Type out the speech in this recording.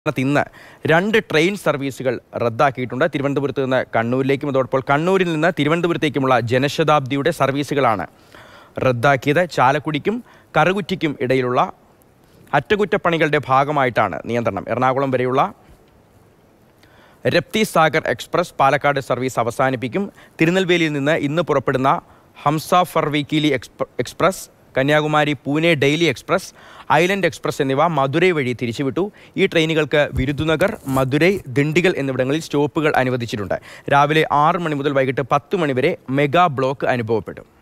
സംസ്ഥാനത്ത് ഇന്ന് രണ്ട് ട്രെയിൻ സർവീസുകൾ റദ്ദാക്കിയിട്ടുണ്ട് തിരുവനന്തപുരത്ത് നിന്ന് കണ്ണൂരിലേക്കും അതോടൊപ്പം കണ്ണൂരിൽ നിന്ന് തിരുവനന്തപുരത്തേക്കുമുള്ള ജനശതാബ്ദിയുടെ സർവീസുകളാണ് റദ്ദാക്കിയത് ചാലക്കുടിക്കും കറുകുറ്റിക്കും ഇടയിലുള്ള അറ്റകുറ്റപ്പണികളുടെ ഭാഗമായിട്ടാണ് നിയന്ത്രണം എറണാകുളം വരെയുള്ള രപ്തി സാഗർ എക്സ്പ്രസ് പാലക്കാട് സർവീസ് അവസാനിപ്പിക്കും തിരുനെൽവേലിയിൽ നിന്ന് ഇന്ന് പുറപ്പെടുന്ന Humsafar weekly express express Kanyakumari Pune daily express island express എന്നിവ മധുരൈ വഴി തിരിച്ചുവിട്ടു ഈ ട്രെയിനുകൾക്ക് വിരുദുനഗർ മധുരൈ ദിണ്ടിഗൽ എന്നിവിടങ്ങളിൽ സ്റ്റോപ്പുകൾ അനുവദിച്ചിട്ടുണ്ട് രാവിലെ ആറ് മണി മുതൽ വൈകിട്ട് പത്ത് മണി വരെ മെഗാ ബ്ലോക്ക് അനുഭവപ്പെടും